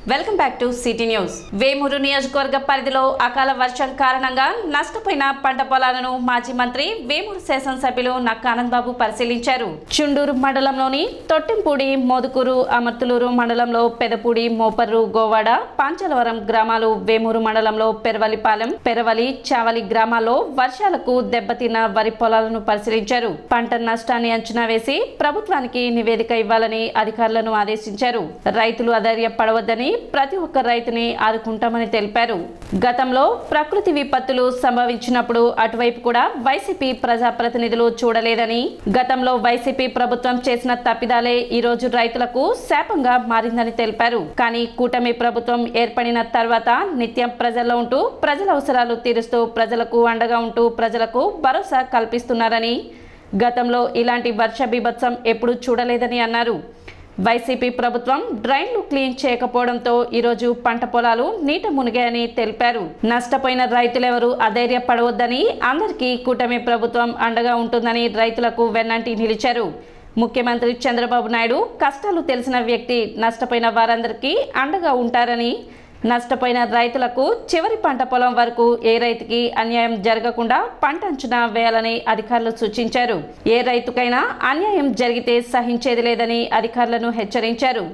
Welcome back to city news Vemuru నియోజకవర్గ పరిధిలో అకాల వర్షం కారణంగా నష్టపోయిన పంట పొలాలను మాజీ మంత్రి వేమూరు శాసనసభ్యులు నక్క ఆనంద్ బాబు పరిశీలించారు చుండూరు మండలంలోని తొట్టింపూడి మోదుకూరు అమర్తులూరు మండలంలో పెదపూడి మోపర్రు గోవాడ పాంచలవరం గ్రామాలు వేమూరు మండలంలో పెరవలిపాలెం పెరవలి చావలి గ్రామాల్లో వర్షాలకు దెబ్బతిన్న వరి పొలాలను పరిశీలించారు పంట నష్టాన్ని అంచనా వేసి ప్రభుత్వానికి నివేదిక ఇవ్వాలని అధికారులను ఆదేశించారు రైతులు అధైర్యపడవద్దని ప్రతి ఒక్క రైతుని ఆదుకుంటామని తెలిపారు గతంలో ప్రకృతి విపత్తులు సంభవించినప్పుడు అటువైపు కూడా వైసీపీ ప్రజాప్రతినిధులు చూడలేదని గతంలో వైసీపీ ప్రభుత్వం చేసిన తప్పిదాలే ఈ రోజు రైతులకు శాపంగా మారిందని తెలిపారు కానీ కూటమి ప్రభుత్వం ఏర్పడిన తర్వాత నిత్యం ప్రజల్లో ఉంటూ ప్రజల అవసరాలు తీరుస్తూ ప్రజలకు అండగా ఉంటూ ప్రజలకు భరోసా కల్పిస్తున్నారని గతంలో ఇలాంటి వర్ష బీభత్సం ఎప్పుడూ చూడలేదని అన్నారు వైసీపీ ప్రభుత్వం డ్రైన్లు క్లీన్ చేయకపోవడంతో ఈరోజు పంట పొలాలు నీట మునిగాయని తెలిపారు నష్టపోయిన రైతులెవరూ అధైర్యపడవద్దని అందరికీ కూటమి ప్రభుత్వం అండగా ఉంటుందని రైతులకు వెన్నంటి నిలిచారు ముఖ్యమంత్రి చంద్రబాబు నాయుడు కష్టాలు తెలిసిన వ్యక్తి నష్టపోయిన వారందరికీ అండగా ఉంటారని నష్టపోయిన రైతులకు చివరి పంట పొలం వరకు ఏ రైతుకి అన్యాయం జరగకుండా పంట అంచనా వేయాలని అధికారులు సూచించారు ఏ రైతుకైనా అన్యాయం జరిగితే సహించేది లేదని అధికారులను హెచ్చరించారు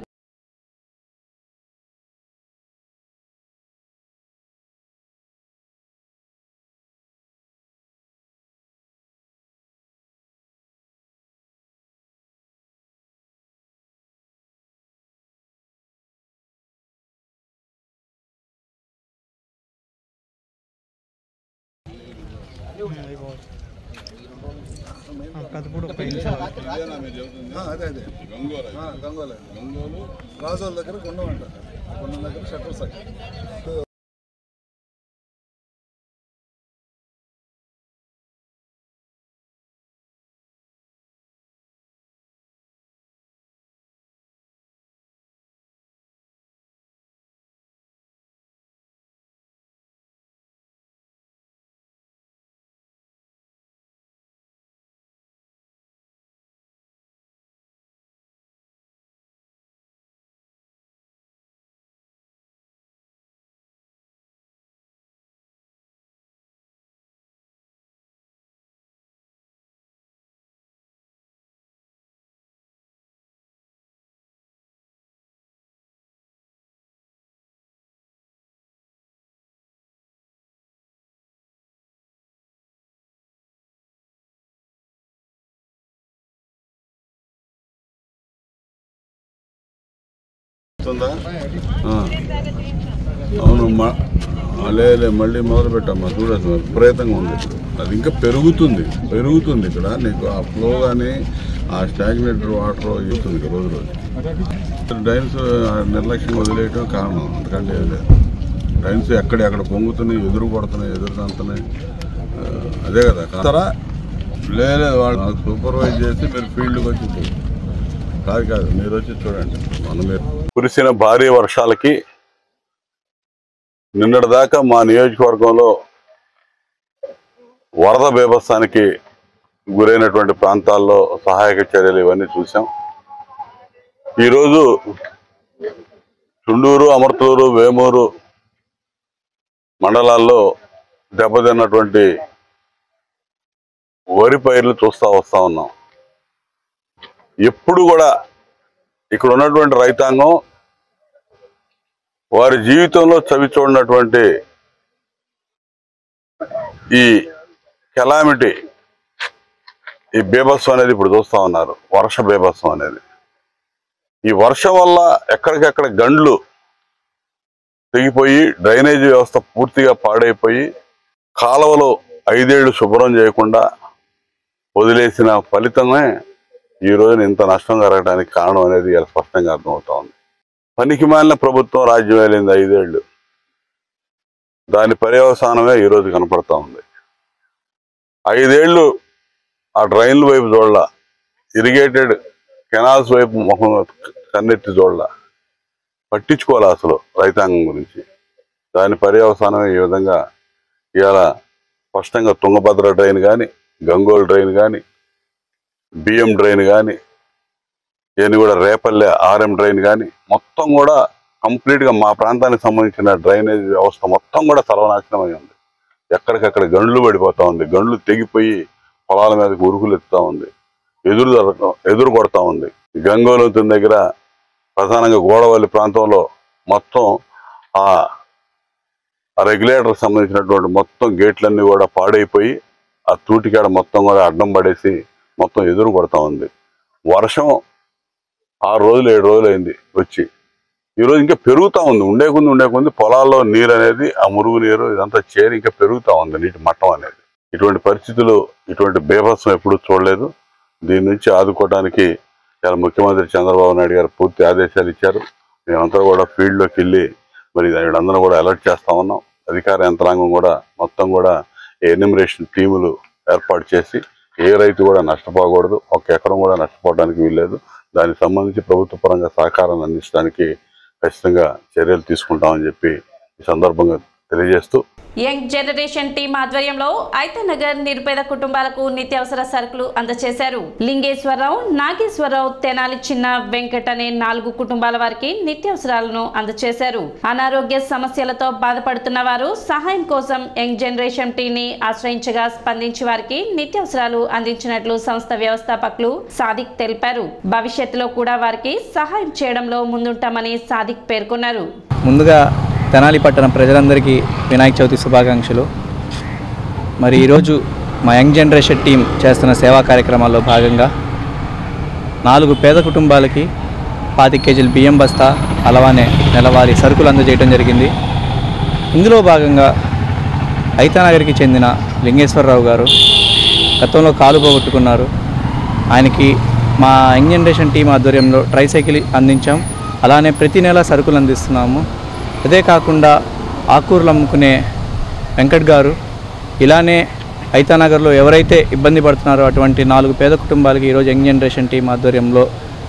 పెద్దపూడి ఒక ఐదు నిమిషాలు ఆ, అదే అదే ఆ, గంగోల గంగోలు రాజోల దగ్గర గుండం అంట గుండం దగ్గర షట్టర్ సైడ్ వస్తుందా ఆ. అవును మ- ఆ, లే లే, మళ్ళీ మొదలు పెట్టమ్మా చూడచ్చు విపరీతంగా ఉంది అది ఇంకా పెరుగుతుంది పెరుగుతుంది ఇక్కడ నీకు ఆ ఫ్లో కానీ ఆ స్టాగ్నేటెడ్ వాటర్ ఇస్తుంది ఇక్కడ రోజు రోజు డ్రైన్స్ ఆ నిర్లక్ష్యం వదిలేయటం కారణం అందుకంటే ఏం లేదు డ్రైన్స్ ఎక్కడ ఎక్కడ పొంగుతున్నాయి ఎదురు పడుతున్నాయి ఎదురు తంతున్నాయి ఆ, అదే కదా కాదరా లేదు వాళ్ళు నాకు సూపర్వైజ్ చేసి మీరు ఫీల్డ్కి వచ్చి చూడండి. కాదు కాదు మీరు వచ్చి చూడండి మన మీరు కురిసిన భారీ వర్షాలకి నిన్నటిదాకా మా నియోజకవర్గంలో వరద బీభత్సానికి గురైనటువంటి ప్రాంతాల్లో సహాయక చర్యలు ఇవన్నీ చూసాం ఈరోజు చుండూరు అమర్తూరు వేమూరు మండలాల్లో దెబ్బతిన్నటువంటి వరి పైర్లు చూస్తా వస్తా ఉన్నాం ఎప్పుడు కూడా ఇక్కడ ఉన్నటువంటి రైతాంగం వారి జీవితంలో చవి చూడనటువంటి ఈ కెలామిటీ ఈ బీభత్సం అనేది ఇప్పుడు చూస్తా ఉన్నారు వర్ష బీభత్సం అనేది ఈ వర్షం వల్ల ఎక్కడికెక్కడ గండ్లు తెగిపోయి డ్రైనేజీ వ్యవస్థ పూర్తిగా పాడైపోయి కాలువలు ఐదేళ్లు శుభ్రం చేయకుండా వదిలేసిన ఫలితమే ఈ రోజున ఇంత నష్టం జరగడానికి కారణం అనేది ఇలా స్పష్టంగా అర్థమవుతా ఉంది పనికి మాలిన ప్రభుత్వం రాజ్యం వెళ్ళింది ఐదేళ్లు దాని పర్యవసానమే ఈ రోజు కనపడతా ఉంది ఐదేళ్లు ఆ డ్రైన్ల వైపు చూడాల ఇరిగేటెడ్ కెనాల్స్ వైపు ముఖం కన్నెత్తి చూడాల పట్టించుకోవాలి అసలు రైతాంగం గురించి దాని పర్యవసానమే ఈ విధంగా ఇవాళ స్పష్టంగా తుంగభద్ర డ్రైన్ కానీ గంగోల్ డ్రైన్ కానీ బియ్యం డ్రైన్ కానీ ఇవన్నీ కూడా రేపల్లె ఆర్ఎం డ్రైన్ కానీ మొత్తం కూడా కంప్లీట్గా మా ప్రాంతానికి సంబంధించిన డ్రైనేజ్ వ్యవస్థ మొత్తం కూడా సర్వనాశనమై ఉంది ఎక్కడికక్కడ గండ్లు పడిపోతా ఉంది గండ్లు తెగిపోయి పొలాల మీదకి ఉరుకులు ఎత్తుతా ఉంది ఎదురు జరగ- ఎదురు కొడతా ఉంది గంగోలతుల దగ్గర ప్రధానంగా గోడవల్లి ప్రాంతంలో మొత్తం ఆ రెగ్యులేటర్ సంబంధించినటువంటి మొత్తం గేట్లన్నీ కూడా పాడైపోయి ఆ తూటికాడ మొత్తం కూడా అడ్డం పడేసి మొత్తం ఎదురు కొడతా ఉంది వర్షం ఆరు రోజులు ఏడు రోజులు అయింది వచ్చి ఈరోజు ఇంకా పెరుగుతా ఉంది ఉండే కొంది ఉండే కొంది పొలాల్లో నీరు అనేది ఆ మురుగు నీరు ఇదంతా చేరి ఇంకా పెరుగుతా ఉంది నీటి మట్టం అనేది ఇటువంటి పరిస్థితులు ఇటువంటి బీభత్సం ఎప్పుడూ చూడలేదు దీని నుంచి ఆదుకోవడానికి ఇలా ముఖ్యమంత్రి చంద్రబాబు నాయుడు గారు పూర్తి ఆదేశాలు ఇచ్చారు మేమంతా కూడా ఫీల్డ్లోకి వెళ్ళి మరి వీళ్ళందరూ కూడా అలర్ట్ చేస్తా ఉన్నాం అధికార యంత్రాంగం కూడా మొత్తం కూడా ఎన్యూమరేషన్ టీములు ఏర్పాటు చేసి ఏ రైతు కూడా నష్టపోకూడదు ఒక ఎకరం కూడా నష్టపోవడానికి వీల్లేదు దానికి సంబంధించి ప్రభుత్వ పరంగా సహకారాన్ని అందించడానికి ఖచ్చితంగా చర్యలు తీసుకుంటామని చెప్పి ఈ సందర్భంగా తెలియజేస్తూ యంగ్ జనరేషన్ టీం ఆధ్వర్యంలో ఐతనగర్ నిరుపేద కుటుంబాలకు నిత్యావసర సరుకులు అందజేశారు లింగేశ్వరరావు నాగేశ్వరరావు తెనాలి చిన్న వెంకట్ అనే నాలుగు కుటుంబాల వారికి నిత్యావసరాలను అందజేశారు అనారోగ్య సమస్యలతో బాధపడుతున్న వారు సహాయం కోసం యంగ్ జనరేషన్ టీని ఆశ్రయించగా స్పందించి వారికి నిత్యావసరాలు అందించినట్లు సంస్థ వ్యవస్థాపకులు సాదిక్ తెలిపారు భవిష్యత్తులో కూడా వారికి సహాయం చేయడంలో ముందుంటామని సాదిక్ పేర్కొన్నారు ముందుగా తెనాలి పట్టణం ప్రజలందరికీ వినాయక చవితి శుభాకాంక్షలు మరి ఈరోజు మా యంగ్ జనరేషన్ టీం చేస్తున్న సేవా కార్యక్రమాల్లో భాగంగా నాలుగు పేద కుటుంబాలకి పాతి కేజీల బియ్యం బస్తా అలానే నెలవారీ సరుకులు అందజేయడం జరిగింది ఇందులో భాగంగా ఐతానగర్కి చెందిన లింగేశ్వరరావు గారు గతంలో కాలు పోగొట్టుకున్నారు ఆయనకి మా యంగ్ జనరేషన్ టీం ఆధ్వర్యంలో ట్రైసైకిల్ అందించాం అలానే ప్రతి నెల సరుకులు అందిస్తున్నాము అదే కాకుండా ఆకూరలు అమ్ముకునే వెంకట్ గారు ఇలానే ఐతానగర్లో ఎవరైతే ఇబ్బంది పడుతున్నారో అటువంటి నాలుగు పేద కుటుంబాలకి ఈరోజు యంగ్ జనరేషన్ టీం ఆధ్వర్యంలో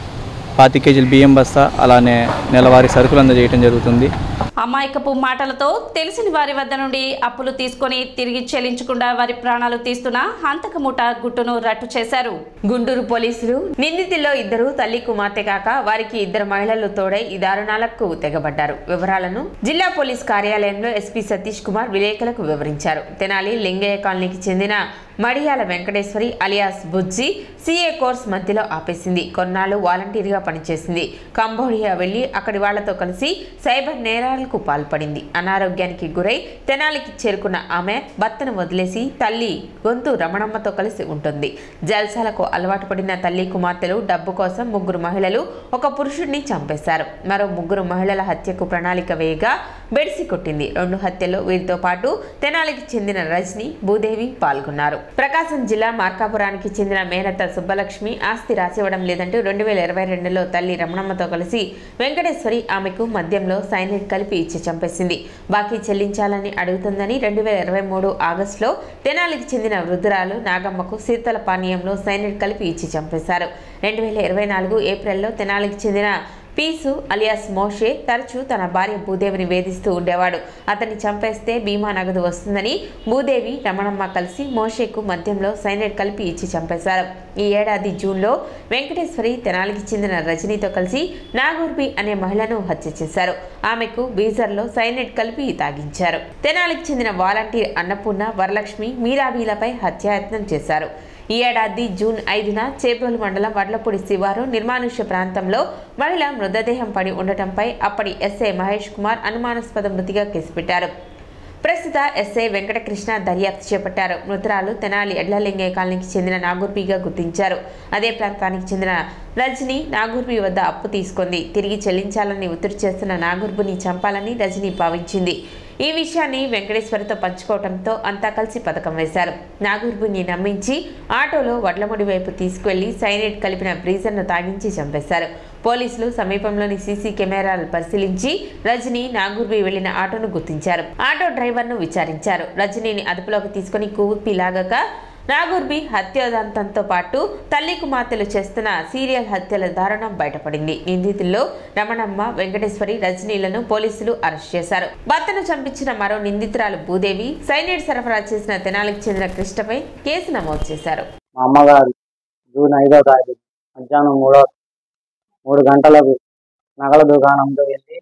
పాతి కేజీల బియ్యం బస్తా అలానే నెలవారీ సరుకులు అందజేయడం జరుగుతుంది అమాయకపు మాటలతో తెలిసిన వారి వద్ద నుండి అప్పులు తీసుకొని తిరిగి చెల్లించకుండా వారి ప్రాణాలు తీస్తున్న హంతకముఠ గుట్టును రట్టు చేశారు గుంటూరు పోలీసులు నిందితుల్లో ఇద్దరు తల్లి కుమార్తె కాక వారికి ఇద్దరు మహిళలు తోడై ఈ దారుణాలకు తెగబడ్డారు వివరాలను జిల్లా పోలీస్ కార్యాలయంలో ఎస్పీ సతీష్ కుమార్ విలేకరులకు వివరించారు తెనాలి లింగయ్య కాలనీకి చెందిన Madiyala Venkateswari alias Bujji CA course మధ్యలో ఆపేసింది కొన్నాళ్ళు వాలంటీర్గా పనిచేసింది కంబోడియా వెళ్లి అక్కడి వాళ్లతో కలిసి సైబర్ నేరాలకు పాల్పడింది అనారోగ్యానికి గురై తెనాలికి చేరుకున్న ఆమె భర్తను వదిలేసి తల్లి గొంతు రమణమ్మతో కలిసి ఉంటుంది జల్సాలకు అలవాటు పడిన తల్లి కుమార్తెలు డబ్బు కోసం ముగ్గురు మహిళలు ఒక పురుషుడిని చంపేశారు మరో ముగ్గురు మహిళల హత్యకు ప్రణాళిక వేయగా బెడిసి కొట్టింది రెండు హత్యల్లో వీరితో పాటు తెనాలికి చెందిన రజని భూదేవి పాల్గొన్నారు ప్రకాశం జిల్లా మార్కాపురానికి చెందిన మేనత్త సుబ్బలక్ష్మి ఆస్తి రాసివ్వడం లేదంటూ రెండు వేల ఇరవై రెండులో తల్లి రమణమ్మతో కలిసి వెంకటేశ్వరి ఆమెకు మద్యంలో సైనైడ్ కలిపి ఇచ్చి చంపేసింది బాకీ చెల్లించాలని అడుగుతుందని రెండు వేల ఇరవై మూడు ఆగస్టులో తెనాలికి చెందిన వృద్ధురాలు నాగమ్మకు శీతల పానీయంలో సైనైడ్ కలిపి ఇచ్చి చంపేశారు రెండు వేల ఇరవై నాలుగు ఏప్రిల్లో తెనాలికి చెందిన పీసు అలియాస్ మోషే తరచూ తన భార్య భూదేవిని వేధిస్తూ ఉండేవాడు అతన్ని చంపేస్తే బీమా నగదు వస్తుందని భూదేవి రమణమ్మ కలిసి మోషేకు మద్యంలో సైనైడ్ కలిపి ఇచ్చి చంపేశారు ఈ ఏడాది జూన్లో వెంకటేశ్వరి తెనాలికి చెందిన రజనీతో కలిసి నాగూర్బి అనే మహిళను హత్య చేశారు ఆమెకు బీజర్లో సైనైడ్ కలిపి తాగించారు తెనాలికి చెందిన వాలంటీర్ అన్నపూర్ణ వరలక్ష్మి మీరాబీలపై హత్యాయత్నం చేశారు ఈ ఏడాది జూన్ ఐదున చేబ్రోలు మండలం వడ్లపూడి శివారు నిర్మానుష్య ప్రాంతంలో మహిళ మృతదేహం పడి ఉండటంపై అప్పటి ఎస్ఐ మహేష్ కుమార్ అనుమానాస్పద మృతిగా కేసు పెట్టారు ప్రస్తుత ఎస్ఐ వెంకటకృష్ణ దర్యాప్తు చేపట్టారు మృతురాలు తెనాలి ఎడ్లలింగయ్య కాలనీకి చెందిన నాగూర్బిగా గుర్తించారు అదే ప్రాంతానికి చెందిన రజని నాగూర్బి వద్ద అప్పు తీసుకుంది తిరిగి చెల్లించాలని ఒత్తిడి చేస్తున్న నాగూర్బుని చంపాలని రజని భావించింది ఈ విషయాన్ని వెంకటేశ్వరితో పంచుకోవడంతో అంతా కలిసి పథకం వేశారు నాగూర్బుని నమ్మించి ఆటోలో వడ్లముడి వైపు తీసుకువెళ్లి సైనైడ్ కలిపిన బ్రీజర్ను తాగించి చంపేశారు పోలీసులు సమీపంలోని సీసీ కెమెరాలు పరిశీలించి రజని నాగూర్బి వెళ్లిన ఆటోను గుర్తించారు ఆటో డ్రైవర్ను విచారించారు రజనీని అదుపులోకి తీసుకుని కూపి లాగక నాగూర్బి హత్యోదంతంతో పాటు తల్లి కుమార్తెలు చేస్తున్న సీరియల్ హత్యల దారుణం బయటపడింది నిందితుల్లో రమణమ్మ వెంకటేశ్వరి రజనీలను పోలీసులు అరెస్ట్ చేశారు భర్తను చంపించిన మరో నిందితురాలు భూదేవి సైనైడ్ సరఫరా చేసిన తెనాలికి చెందిన కృష్ణపై కేసు నమోదు చేశారు మా అమ్మగారు జూన్ ఐదో తారీఖు మధ్యాహ్నం మూడో మూడు గంటలకు నగల దుకాణంలో వెళ్ళి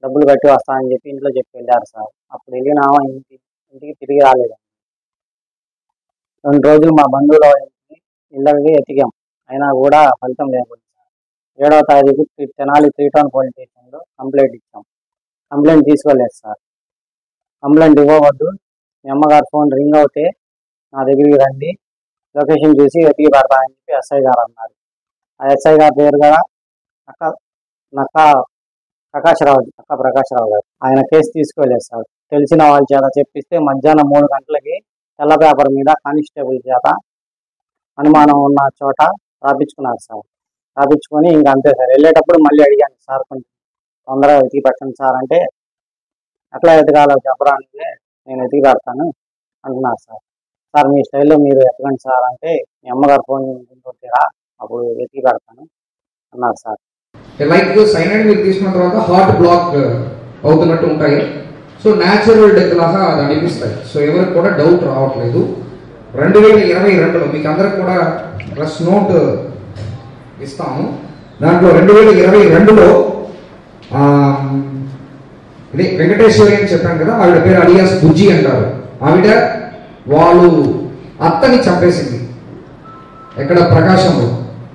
డబ్బులు కట్టి వస్తానని చెప్పి ఇంట్లో చెప్పి వెళ్ళారు సార్ అప్పుడు వెళ్ళినామా ఇంటి ఇంటికి తిరిగి రాలేదు రెండు రోజులు మా బంధువుల ఇంటికి ఇళ్ళకి ఎతికాం అయినా కూడా ఫలితం లేకపోయింది సార్ ఏడవ తారీఖు తి- తెనాలి త్రీ టౌన్ పోలీస్ స్టేషన్లో కంప్లైంట్ ఇచ్చాం కంప్లైంట్ తీసుకోలేదు సార్ కంప్లైంట్ ఇవ్వవద్దు మీ అమ్మగారు ఫోన్ రింగ్ అవుతే నా దగ్గరికి రండి లొకేషన్ చూసి వెతికి పెడతానని చెప్పి ఎస్ఐ గారు అన్నారు ఆ ఎస్ఐ గారి పేరు కూడా నక్క నక్క ప్రకాశ్రావు నక్క ప్రకాశ్రావు గారు ఆయన కేసు తీసుకోలేదు సార్ తెలిసిన వాళ్ళ చేత చెప్పిస్తే మధ్యాహ్నం మూడు గంటలకి తెల్ల పేపర్ మీద కానిస్టేబుల్ చేత అనుమానం ఉన్న చోట రాపించుకున్నారు సార్ రాపించుకొని ఇంకా అంతే సార్ వెళ్ళేటప్పుడు మళ్ళీ అడిగాను సార్ కొంచెం తొందరగా వెతికి పెట్టండి సార్ అంటే ఎట్లా ఎతకాలో చెప్పరా అంటే నేను ఎతికి పెడతాను అంటున్నారు సార్ సార్ మీ స్టైల్లో మీరు ఎతకండి సార్ అంటే మీ అమ్మగారు ఫోన్ కొట్టిరా అప్పుడు వెతికి పెడతాను అన్నారు సార్ లైక్ సైనైడ్ మీరు తీసుకున్న తర్వాత హార్ట్ బ్లాక్ అవుతున్నట్టు ఉంటాయి సో న్యాచురల్ డెత్ లాగా అది అనిపిస్తాయి సో ఎవరికి కూడా డౌట్ రావట్లేదు రెండు వేల ఇరవై రెండులో మీకు అందరికి కూడా ప్లస్ నోట్ ఇస్తాము దాంట్లో రెండు వేల ఇరవై రెండులో ఇదే వెంకటేశ్వరి అని చెప్పాను కదా ఆవిడ పేరు అలియాస్ బుజ్జి అంటారు ఆవిడ వాళ్ళు అత్తని చంపేసింది ఎక్కడ ప్రకాశంలో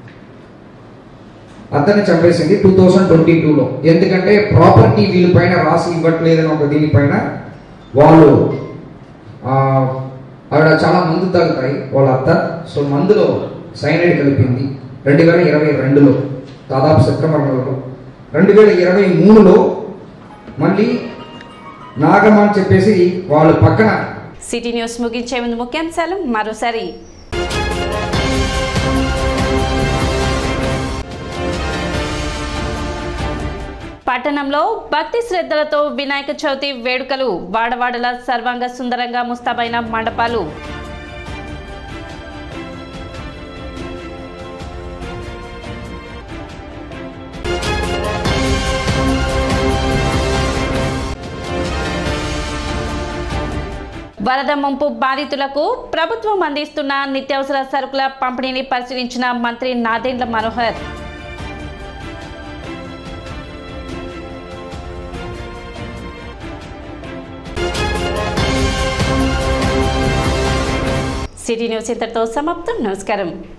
అతన్ని చంపేసింది టూ థౌజండ్ ట్వంటీ టూలో ఎందుకంటే ప్రాపర్టీ వీళ్ళపైన రాసి ఇవ్వట్లేదని ఒక దీనిపైన వాళ్ళు ఆ, ఆవిడ చాలా మందు తాగుతాయి వాళ్ళ అత్త సో మందులో సైనైడ్ కలిపింది రెండు వేల ఇరవై రెండులో దాదాపు సెప్టెంబర్ నెలలో రెండు వేల ఇరవై మూడులో మళ్ళీ నాగమ్మ అని చెప్పేసి వాళ్ళు పక్కన సిటీ న్యూస్ ముగించే ముందు ముఖ్యాంశాలు మరోసారి పట్టణంలో భక్తి శ్రద్ధలతో వినాయక చవితి వేడుకలు వాడవాడల సర్వాంగ సుందరంగా ముస్తాబైన మండపాలు వరద ముంపు బాధితులకు ప్రభుత్వం అందిస్తున్న నిత్యావసర సరుకుల పంపిణీని పరిశీలించిన మంత్రి నాదెండ్ల మనోహర్ సిటీ న్యూస్ ఇంతటితో సమాప్తం నమస్కారం